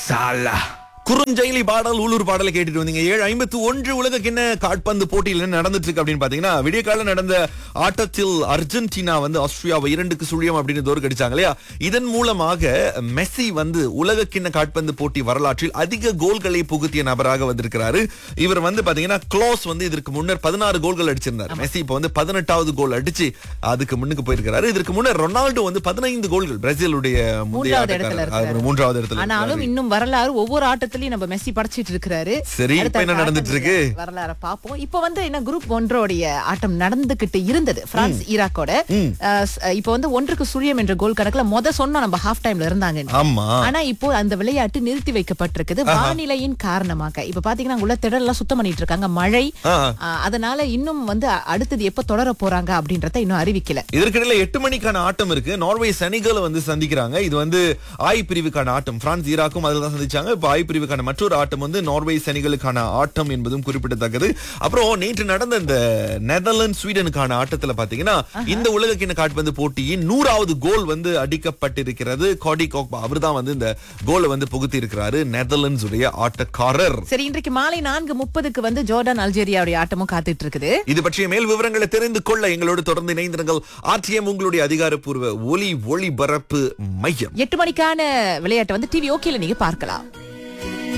சாலா குறுஞ்செயலி பாடல் உள்ளூர் பாடலை கேட்டுட்டு வந்தீங்க ஏழு ஐம்பத்தி ஒன்று உலக கிண்ண காட்பந்து போட்டியில் என்ன நடந்துட்டு இருக்கு அப்படின்னு பாத்தீங்கன்னா விடிய கால நடந்த ஆட்டத்தில் அர்ஜென்டினா வந்து ஆஸ்திரியாவை இரண்டுக்கு சுழியம் அப்படின்னு தோற்கடிச்சாங்க இல்லையா இதன் மூலமாக மெஸ்ஸி வந்து உலக கிண்ண காட்பந்து போட்டி வரலாற்றில் அதிக கோல்களை புகுத்திய நபராக வந்திருக்கிறாரு இவர் வந்து பாத்தீங்கன்னா க்ளோஸ் வந்து இதற்கு முன்னர் பதினாறு கோல்கள் அடிச்சிருந்தார் மெஸ்ஸி இப்ப வந்து பதினெட்டாவது கோல் அடிச்சு அதுக்கு முன்னுக்கு போயிருக்கிறாரு இதற்கு முன்னர் ரொனால்டோ வந்து பதினைந்து கோல்கள் பிரேசிலுடைய முந்தைய மூன்றாவது இடத்துல ஆட்டக்காரர். அவர் இருக்காரு. மூன்றாவது இடத்துல ஆனாலும் இருக்கிறாரு. இன்னும் வரலாறு ஒவ்வொரு ஆட்டத்திலயும் நம்ம மெஸ்ஸி படைச்சிட்டு இருக்கிறாரு சரி, இப்ப அடுத்த என்ன நடந்துட்டு இருக்கு? வரலாற பாப்போம் இப்ப வந்து என்ன குரூப் ஒன்றோடைய ஆட்டம் நடந்துகிட்டு இருந்தது பிரான்ஸ் ஈராக்கோட அஹ், ஸ்- இப்ப வந்து ஒன்றுக்கு சுழியம் என்ற கோல் கணக்குல முத சொன்னோம் நம்ம ஹாஃப் டைம்ல இருந்தாங்க ஆமா ஆனா இப்போ அந்த விளையாட்டு நிறுத்தி வைக்கப்பட்டிருக்குது வானிலையின் காரணமாக இப்ப பாத்தீங்கன்னா அங்க உள்ள திடல் எல்லாம் சுத்தம் பண்ணிட்டு இருக்காங்க மழை ஆ. அஹ், அதனால இன்னும் வந்து அ- அடுத்தது எப்ப தொடர போறாங்க அப்படின்றத இன்னும் அறிவிக்கல இதற்கிடையில எட்டு மணிக்கான ஆட்டம் இருக்கு நார்வே செனிகலை வந்து சந்திக்கிறாங்க இது வந்து ஆய் பிரிவுக்கான ஆட்டம் பிரான்ஸ் ஈராக்கும் அதுல தான் சந்திச்சாங்க இப்ப ஆய் பிரிவுக்கான மற்றொரு ஆட்டம் வந்து நார்வே செனிகலுக்கான ஆட்டம் என்பதும் குறிப்பிடத்தக்கது அப்புறம் நேற்று நடந்த இந்த நெதர்லாந்து ஸ்வீடனுக்கான ஆட்டத்துல பாத்தீங்கன்னா இந்த உலக கிண்ண காட்பந்து போட்டியின் நூறாவது கோல் வந்து அடிக்கப்பட்டிருக்கிறது காடி கோக்பா அவர் தான் வந்து இந்த கோலை வந்து புகுத்தி இருக்கிறாரு நெதர்லாண்ட்ஸ் உடைய ஆட்டக்காரர் சரி இன்றைக்கு மாலை நான்கு முப்பதுக்கு வந்து ஜோர்டான் அல்ஜேரியாவுடைய ஆட்டமும் காத்துட்டு இருக்குது இது பற்றிய மேல் விவரங்களை தெரிந்து கொள்ள எங்களோடு தொடர்ந்து இணைந்திருங்கள் ஆர்டிஎம் உங்களுடைய அதிகாரப்பூர்வ ஒலி ஒளிபரப்பு மையம் எட்டு மணிக்கான விளையாட்டை வந்து டிவி ஓகேல நீங்க பார்க்கலாம்